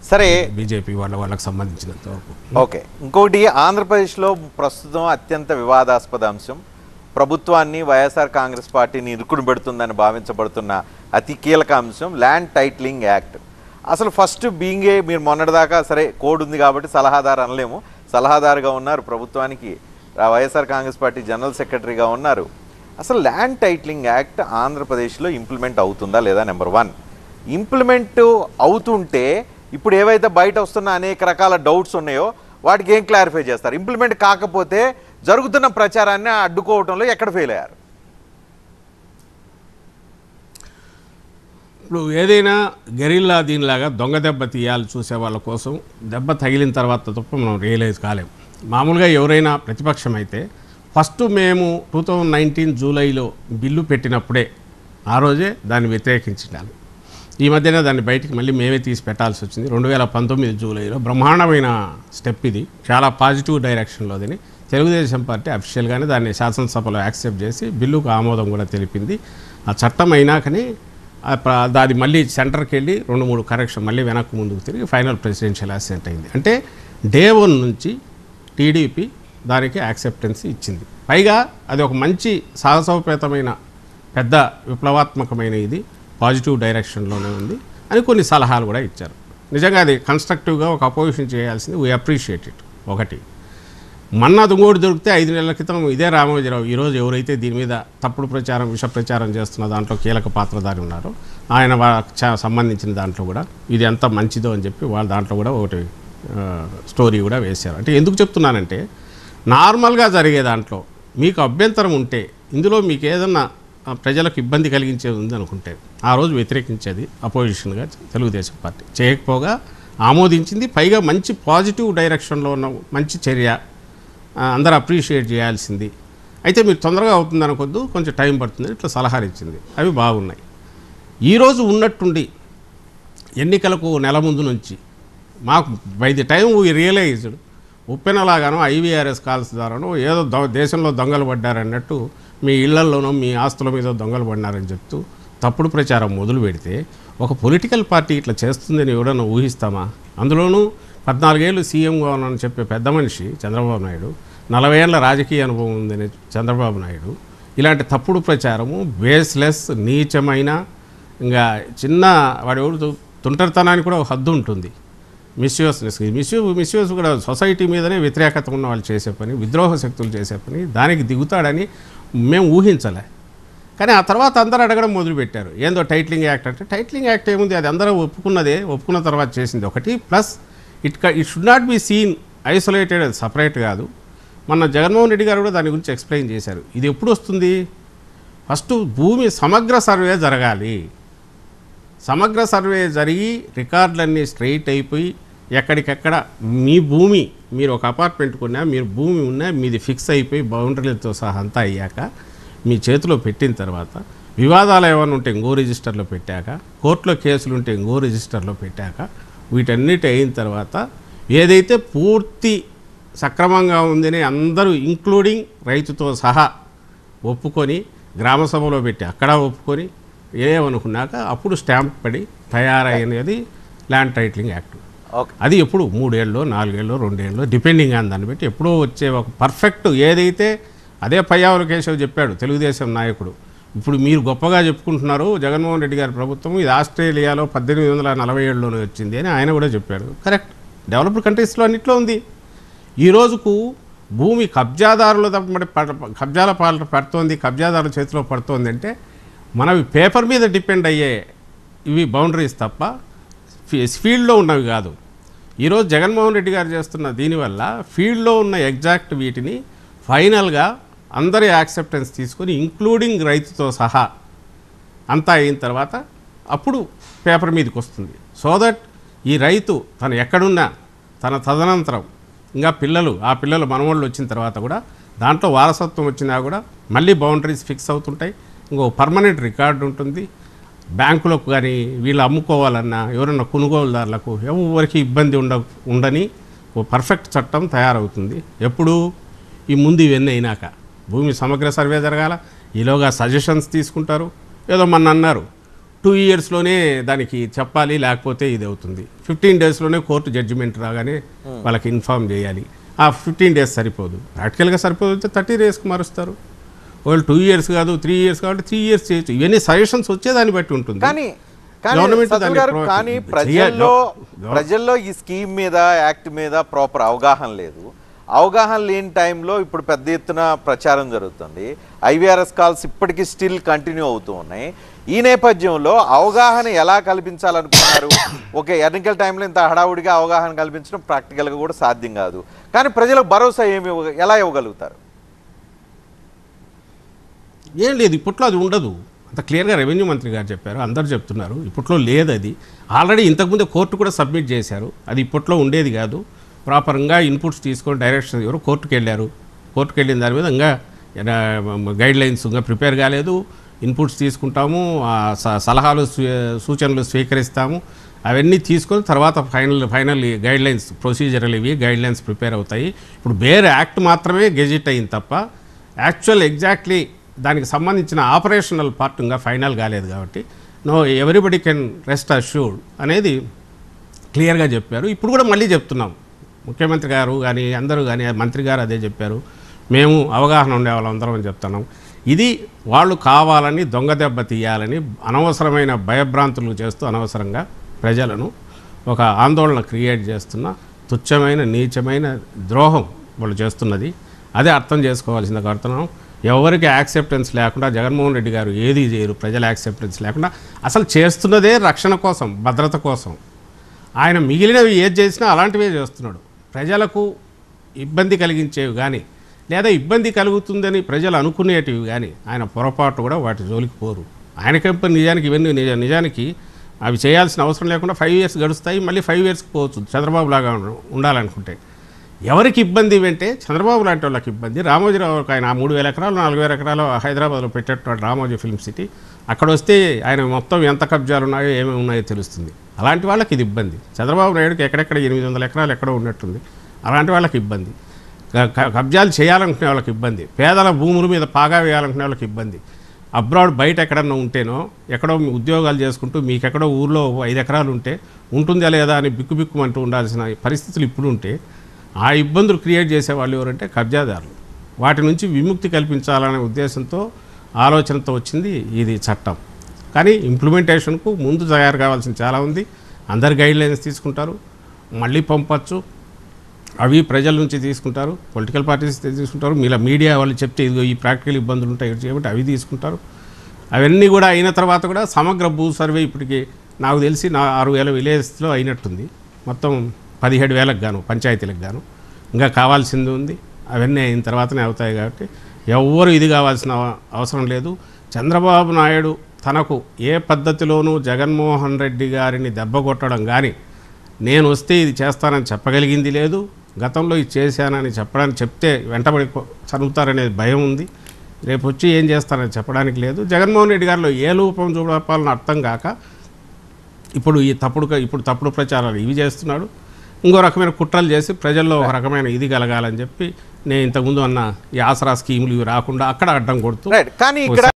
సరే బీజేపీ వాళ్ళ వాళ్ళకి సంబంధించినంత వరకు ఓకే ఇంకొకటి ఆంధ్రప్రదేశ్లో ప్రస్తుతం అత్యంత వివాదాస్పద అంశం ప్రభుత్వాన్ని వైఎస్ఆర్ కాంగ్రెస్ పార్టీని ఇరుకుడు పెడుతుందని భావించబడుతున్న అతి కీలక అంశం ల్యాండ్ టైటిలింగ్ యాక్ట్ అసలు ఫస్ట్ బీయింగే మీరు మొన్నటిదాకా సరే కోడ్ ఉంది కాబట్టి సలహాదారు అనలేము సలహాదారుగా ఉన్నారు ప్రభుత్వానికి ఆ వైఎస్ఆర్ కాంగ్రెస్ పార్టీ జనరల్ సెక్రటరీగా ఉన్నారు అసలు ల్యాండ్ టైటిలింగ్ యాక్ట్ ఆంధ్రప్రదేశ్లో ఇంప్లిమెంట్ అవుతుందా లేదా నెంబర్ వన్ ఇంప్లిమెంట్ అవుతుంటే ఇప్పుడు ఏవైతే బయట వస్తున్న అనేక రకాల డౌట్స్ ఉన్నాయో వాటికి ఏం క్లారిఫై చేస్తారు ఇంప్లిమెంట్ కాకపోతే జరుగుతున్న ప్రచారాన్ని అడ్డుకోవటంలో ఎక్కడ ఫెయిల్ అయ్యారు ఇప్పుడు ఏదైనా గెరిల్లా దీనిలాగా దొంగ దెబ్బ తీయాలి చూసే వాళ్ళ కోసం దెబ్బ తగిలిన తర్వాత తప్ప మనం రియలైజ్ కాలేం మామూలుగా ఎవరైనా ప్రతిపక్షం అయితే ఫస్ట్ మేము టూ థౌజండ్ నైన్టీన్ జూలైలో బిల్లు పెట్టినప్పుడే ఆ రోజే దాన్ని వ్యతిరేకించాలి ఈ మధ్యన దాన్ని బయటికి మళ్ళీ మేమే తీసి పెట్టాల్సి వచ్చింది రెండు వేల పంతొమ్మిది జూలైలో బ్రహ్మాండమైన స్టెప్ ఇది చాలా పాజిటివ్ డైరెక్షన్లో దీని తెలుగుదేశం పార్టీ అఫీషియల్గానే దాన్ని శాసనసభలో యాక్సెప్ట్ చేసి బిల్లుకు ఆమోదం కూడా తెలిపింది ఆ చట్టం అయినాకనే ఆ ప్ర- దాది మళ్ళీ సెంటర్కి వెళ్ళి రెండు మూడు కరెక్షన్ మళ్ళీ వెనక్కి ముందుకు తిరిగి ఫైనల్ ప్రెసిడెన్షియల్ అసెంట్ అయింది అంటే డే వన్ నుంచి టీడీపీ దానికి యాక్సెప్టెన్స్ ఇచ్చింది పైగా అది ఒక మంచి సాహసోపేతమైన పెద్ద విప్లవాత్మకమైన ఇది పాజిటివ్ డైరెక్షన్లోనే ఉంది అని కొన్ని సలహాలు కూడా ఇచ్చారు నిజంగా అది కన్స్ట్రక్టివ్గా ఒక అపోజిషన్ చేయాల్సింది వీ అప్రిషియేట్ ఇట్ ఒకటి మన్నా దుంగోడు దొరికితే ఐదు నెలల క్రితం ఇదే రామోజీరావు ఈరోజు ఎవరైతే దీని మీద తప్పుడు ప్రచారం విష ప్రచారం చేస్తున్న దాంట్లో కీలక పాత్రధారి ఉన్నారో ఆయన వా- చా- సంబంధించిన దాంట్లో కూడా ఇది ఎంత మంచిదో అని చెప్పి వాళ్ళ దాంట్లో కూడా ఒకటి ఆ, స్టోరీ కూడా వేశారు అంటే ఎందుకు చెప్తున్నానంటే నార్మల్గా జరిగే దాంట్లో మీకు అభ్యంతరం ఉంటే ఇందులో మీకు ఏదన్నా ఆ, ప్రజలకు ఇబ్బంది కలిగించేది ఉంది అనుకుంటే ఆ రోజు వ్యతిరేకించేది అపోజిషన్గా తెలుగుదేశం పార్టీ చేయకపోగా ఆమోదించింది పైగా మంచి పాజిటివ్ డైరెక్షన్లో ఉన్న మంచి చర్య ఆ, అందరూ అప్రిషియేట్ చేయాల్సింది అయితే మీరు తొందరగా అవుతుంది అనుకోద్దు కొంచెం టైం పడుతుంది ఇట్లా సలహాలు ఇచ్చింది అవి బాగున్నాయి ఈరోజు ఉన్నట్టుండి ఎన్నికలకు నెల ముందు నుంచి మాకు by the time we realised ఉప్పెనలాగానో ఐవీఆర్ఎస్ కాల్స్ ద్వారానో ఏదో దొ- దేశంలో దొంగలు పడ్డారన్నట్టు మీ ఇళ్లల్లోనో మీ ఆస్తుల మీద దొంగలు పడినారని చెప్తూ తప్పుడు ప్రచారం మొదలు పెడితే ఒక పొలిటికల్ పార్టీ ఇట్లా చేస్తుందని ఎవడన్నా ఊహిస్తామా అందులోనూ పద్నాలుగేళ్ళు సీఎంగా ఉన్నానని చెప్పే పెద్ద మనిషి చంద్రబాబు నాయుడు నలభై ఏళ్ళ రాజకీయ అనుభవం ఉందని చంద్రబాబు నాయుడు ఇలాంటి తప్పుడు ప్రచారము బేస్లెస్ నీచమైన ఇంకా చిన్న వాడు ఎవడు తు- తుంటరితనానికి కూడా ఒక హద్దు ఉంటుంది మిస్యూస్నెస్ మిస్యూ మిస్యూస్ కూడా సొసైటీ మీదనే వ్యతిరేకత ఉన్న వాళ్ళు చేసే పని విద్రోహ శక్తులు చేసే పని దానికి దిగుతాడని మేము ఊహించలే కానీ ఆ తర్వాత అందరూ అడగడం మొదలుపెట్టారు ఏందో టైటిలింగ్ యాక్ట్ అంటే టైటిలింగ్ యాక్ట్ ఏముంది అది అందరూ ఒప్పుకున్నదే ఒప్పుకున్న తర్వాత చేసింది ఒకటి plus it it should not be seen isolated అది సపరేట్ కాదు మన జగన్మోహన్ రెడ్డి గారు కూడా దాని గురించి ఎక్స్ప్లెయిన్ చేశారు ఇది ఎప్పుడు వస్తుంది ఫస్ట్ భూమి సమగ్ర సర్వే జరగాలి సమగ్ర సర్వే జరిగి రికార్డులన్నీ స్ట్రైట్ అయిపోయి ఎక్కడికెక్కడ మీ భూమి మీరు ఒక అపార్ట్మెంట్ కొన్నా మీరు భూమి ఉన్నా మీది ఫిక్స్ అయిపోయి బౌండరీలతో సహా అంతా అయ్యాక మీ చేతిలో పెట్టిన తర్వాత వివాదాలు ఏమైనా ఉంటే ఇంకో రిజిస్టర్లో పెట్టాక కోర్టులో కేసులు ఉంటే ఇంకో రిజిస్టర్లో పెట్టాక వీటన్నిటి అయిన తర్వాత ఏదైతే పూర్తి సక్రమంగా ఉందని అందరూ ఇంక్లూడింగ్ రైతుతో సహా ఒప్పుకొని గ్రామ సభలో పెట్టి అక్కడ ఒప్పుకొని ఏమనుకున్నాక అప్పుడు స్టాంప్ పడి తయారైనది ల్యాండ్ టైటిలింగ్ యాక్ట్ ఓకే అది ఎప్పుడు మూడేళ్ళు నాలుగేళ్ళు రెండేళ్ళు డిపెండింగ్ ఆన్ దాన్ని బట్టి ఎప్పుడో వచ్చే ఒక పర్ఫెక్ట్ ఏదైతే అదే పయ్యావుల కేశవ్ చెప్పాడు తెలుగుదేశం నాయకుడు ఇప్పుడు మీరు గొప్పగా చెప్పుకుంటున్నారు జగన్మోహన్ రెడ్డి గారి ప్రభుత్వం ఇది ఆస్ట్రేలియాలో పద్దెనిమిది వందల నలభై ఏడులోనే వచ్చింది అని ఆయన కూడా చెప్పాడు కరెక్ట్ డెవలప్డ్ కంట్రీస్లో అన్నిట్లో ఉంది ఈ రోజుకు భూమి కబ్జాదారుల తప్పటి కబ్జాల పాలన పడుతోంది కబ్జాదారుల చేతిలో పడుతోంది అంటే మనవి పేపర్ మీద డిపెండ్ అయ్యే ఇవి బౌండరీస్ తప్ప ఫీ- ఫీల్డ్లో ఉన్నవి కాదు ఈరోజు జగన్మోహన్ రెడ్డి గారు చేస్తున్న దీనివల్ల ఫీల్డ్లో ఉన్న ఎగ్జాక్ట్ వీటిని ఫైనల్గా అందరి యాక్సెప్టెన్స్ తీసుకొని ఇంక్లూడింగ్ రైతుతో సహా అంతా అయిన తర్వాత అప్పుడు పేపర్ మీదకి వస్తుంది సో దట్ ఈ రైతు తను ఎక్కడున్నా తన తదనంతరం ఇంకా పిల్లలు ఆ పిల్లలు మనవాళ్ళు వచ్చిన తర్వాత కూడా దాంట్లో వారసత్వం వచ్చినా కూడా మళ్ళీ బౌండరీస్ ఫిక్స్ అవుతుంటాయి ఇంకో పర్మనెంట్ రికార్డు ఉంటుంది బ్యాంకులకు కానీ వీళ్ళు అమ్ముకోవాలన్నా ఎవరన్నా కొనుగోలుదారులకు ఎవరికి ఇబ్బంది ఉండ ఉండని ఓ పర్ఫెక్ట్ చట్టం తయారవుతుంది ఎప్పుడు ఈ ముందు ఇవన్నీ అయినాక భూమి సమగ్ర సర్వే జరగాల ఈలోగా సజెషన్స్ తీసుకుంటారు ఏదో మొన్న అన్నారు టూ ఇయర్స్లోనే దానికి చెప్పాలి లేకపోతే ఇది అవుతుంది ఫిఫ్టీన్ డేస్లోనే కోర్టు జడ్జిమెంట్ రాగానే వాళ్ళకి ఇన్ఫామ్ చేయాలి ఆ ఫిఫ్టీన్ డేస్ సరిపోదు ప్రాక్టికల్గా సరిపోతే థర్టీ డేస్కి మారుస్తారు వాళ్ళు టూ ఇయర్స్ కాదు త్రీ ఇయర్స్ కాబట్టి త్రీ ఇయర్స్ చేయొచ్చు ఇవన్నీ సజెషన్స్ వచ్చేదాన్ని బట్టి ఉంటుంది కానీ కానీ Government సత్య దాన్ని గారు pro- కానీ చేయాలి. ప్రజల్లో గవ- ప్రజల్లో ఈ స్కీమ్ మీద యాక్ట్ మీద ప్రాపర్ అవగాహన లేదు అవగాహన లేని టైంలో ఇప్పుడు పెద్ద ఎత్తున ప్రచారం జరుగుతుంది ఐవీఆర్ఎస్ కాల్స్ ఇప్పటికీ స్టిల్ కంటిన్యూ అవుతూ ఉన్నాయి ఈ నేపథ్యంలో అవగాహన ఎలా కల్పించాలనుకున్నారు ఓకే ఎన్నికల టైంలో ఇంత హడావుడిగా అవగాహన కల్పించడం ప్రాక్టికల్గా కూడా సాధ్యం కాదు కానీ ప్రజలకు భరోసా ఏమి ఇవ్వ- ఎలా ఇవ్వగలుగుతారు ఏం లేదు ఇప్పట్లో అది ఉండదు అంత క్లియర్గా రెవెన్యూ మంత్రి గారు చెప్పారు అందరు చెప్తున్నారు ఇప్పట్లో లేదు అది ఆల్రెడీ ఇంతకుముందే కోర్టు కూడా సబ్మిట్ చేశారు అది ఇప్పట్లో ఉండేది కాదు ప్రాపర్గా ఇన్పుట్స్ తీసుకొని డైరెక్షన్ ఎవరు కోర్టుకు వెళ్ళారు కోర్టుకు వెళ్ళిన దాని మీద ఇంకా గైడ్ లైన్స్ ఇంకా ప్రిపేర్ కాలేదు ఇన్పుట్స్ తీసుకుంటాము ఆ స- సలహాలు స్వీ- సూచనలు స్వీకరిస్తాము అవన్నీ తీసుకొని తర్వాత ఫైనల్ ఫైనల్ గైడ్ లైన్స్ ప్రొసీజర్లు ఇవి గైడ్ లైన్స్ ప్రిపేర్ అవుతాయి ఇప్పుడు వేరే యాక్ట్ మాత్రమే గెజిట్ అయింది తప్ప యాక్చువల్ ఎగ్జాక్ట్లీ దానికి సంబంధించిన ఆపరేషనల్ పార్ట్ ఇంకా ఫైనల్ కాలేదు కాబట్టి no everybody can rest assured అనేది క్లియర్గా చెప్పారు ఇప్పుడు కూడా మళ్ళీ చెప్తున్నాం ముఖ్యమంత్రి గారు కానీ అందరూ కానీ మంత్రి గారు అదే చెప్పారు మేము అవగాహన ఉండే వాళ్ళందరం అని చెప్తున్నాం ఇది వాళ్ళు కావాలని దొంగ దెబ్బ తీయాలని అనవసరమైన భయభ్రాంతులు చేస్తూ అనవసరంగా ప్రజలను ఒక ఆందోళన క్రియేట్ చేస్తున్న తుచ్చమైన నీచమైన ద్రోహం వాళ్ళు చేస్తున్నది అదే అర్థం చేసుకోవాల్సింది కడుతున్నాం ఎవరికి యాక్సెప్టెన్స్ లేకుండా జగన్మోహన్ రెడ్డి గారు ఏది చేయరు ప్రజల యాక్సెప్టెన్స్ లేకుండా అసలు చేస్తున్నదే రక్షణ కోసం భద్రత కోసం ఆయన మిగిలినవి ఏది చేసినా అలాంటివే చేస్తున్నాడు ప్రజలకు ఇబ్బంది కలిగించేవి కానీ లేదా ఇబ్బంది కలుగుతుందని ప్రజలు అనుకునేటివి కానీ ఆయన పొరపాటు కూడా వాటి జోలికి పోరు ఆయనకెంప నిజానికి ఇవన్నీ నిజ నిజానికి అవి చేయాల్సిన అవసరం లేకుండా ఫైవ్ ఇయర్స్ గడుస్తాయి మళ్ళీ ఫైవ్ ఇయర్స్కి పోవచ్చు చంద్రబాబు లాగా ఉండ- ఉండాలనుకుంటే ఎవరికి ఇబ్బంది అంటే చంద్రబాబు లాంటి వాళ్ళకి ఇబ్బంది రామోజీరావుకి ఆయన ఆ మూడు వేల ఎకరాలు నాలుగు వేల ఎకరాలు హైదరాబాద్లో పెట్టేటటువంటి రామోజీ ఫిల్మ్ సిటీ అక్కడ వస్తే ఆయన మొత్తం ఎంత కబ్జాలు ఉన్నాయో ఏమేమి ఉన్నాయో తెలుస్తుంది అలాంటి వాళ్ళకి ఇది ఇబ్బంది చంద్రబాబు నాయుడుకి ఎక్కడెక్కడ ఎనిమిది వందల ఎకరాలు ఎక్కడో ఉన్నట్టుంది అలాంటి వాళ్ళకి ఇబ్బంది క- క- కబ్జాలు చేయాలనుకునే వాళ్ళకి ఇబ్బంది పేదల భూముల మీద పాగా వేయాలనుకునే వాళ్ళకి ఇబ్బంది అబ్రాడ్ బయట ఎక్కడన్నా ఉంటేనో ఎక్కడో మీ ఉద్యోగాలు చేసుకుంటూ మీకెక్కడో ఊర్లో ఓ ఐదు ఎకరాలు ఉంటే ఉంటుందా లేదా అని బిక్కు బిక్కుమంటూ ఉండాల్సిన పరిస్థితులు ఇప్పుడు ఉంటే ఆ ఇబ్బందులు క్రియేట్ చేసే వాళ్ళు ఎవరంటే కబ్జాదారులు వాటి నుంచి విముక్తి కల్పించాలనే ఉద్దేశంతో ఆలోచనతో వచ్చింది ఇది చట్టం కానీ ఇంప్లిమెంటేషన్కు ముందు తయారు కావాల్సిన చాలా ఉంది అందరు గైడ్ లైన్స్ తీసుకుంటారు మళ్ళీ పంపచ్చు అవి ప్రజల నుంచి తీసుకుంటారు పొలిటికల్ పార్టీస్ తీసుకుంటారు మీలా మీడియా వాళ్ళు చెప్తే ఇదిగో ఈ ప్రాక్టికల్ ఇబ్బందులు ఉంటాయి ఇటు చేయబట్టి అవి తీసుకుంటారు అవన్నీ కూడా అయిన తర్వాత కూడా సమగ్ర భూ సర్వే ఇప్పటికి నాకు తెలిసి నా ఆరు వేల విలేజ్లో అయినట్టుంది మొత్తం పదిహేడు వేలకు గాను పంచాయతీలకు గాను ఇంకా కావాల్సింది ఉంది అవన్నీ అయిన తర్వాతనే అవుతాయి కాబట్టి ఎవ్వరు ఇది కావాల్సిన అవ- అవసరం లేదు చంద్రబాబు నాయుడు తనకు ఏ పద్ధతిలోనూ జగన్మోహన్ రెడ్డి గారిని దెబ్బ కొట్టడం కానీ నేను వస్తే ఇది చేస్తానని చెప్పగలిగింది లేదు గతంలో ఇది చేశానని చెప్పడానికి చెప్తే వెంటబడి కొ- చదువుతారనే భయం ఉంది రేపు వచ్చి ఏం చేస్తానని చెప్పడానికి లేదు జగన్మోహన్ రెడ్డి గారిలో ఏ లోపం చూడాలని అర్థం కాక ఇప్పుడు ఈ తప్పుడు ఇప్పుడు తప్పుడు ప్రచారాలు ఇవి చేస్తున్నాడు ఇంకో రకమైన కుట్రలు చేసి ప్రజల్లో ఒక రకమైన ఇది కలగాలని చెప్పి నేను ఇంతకుముందు అన్న ఈ ఆసరా స్కీములు ఇవి రాకుండా అక్కడ అడ్డం కొడుతూ రైట్ కానీ ఇక్కడ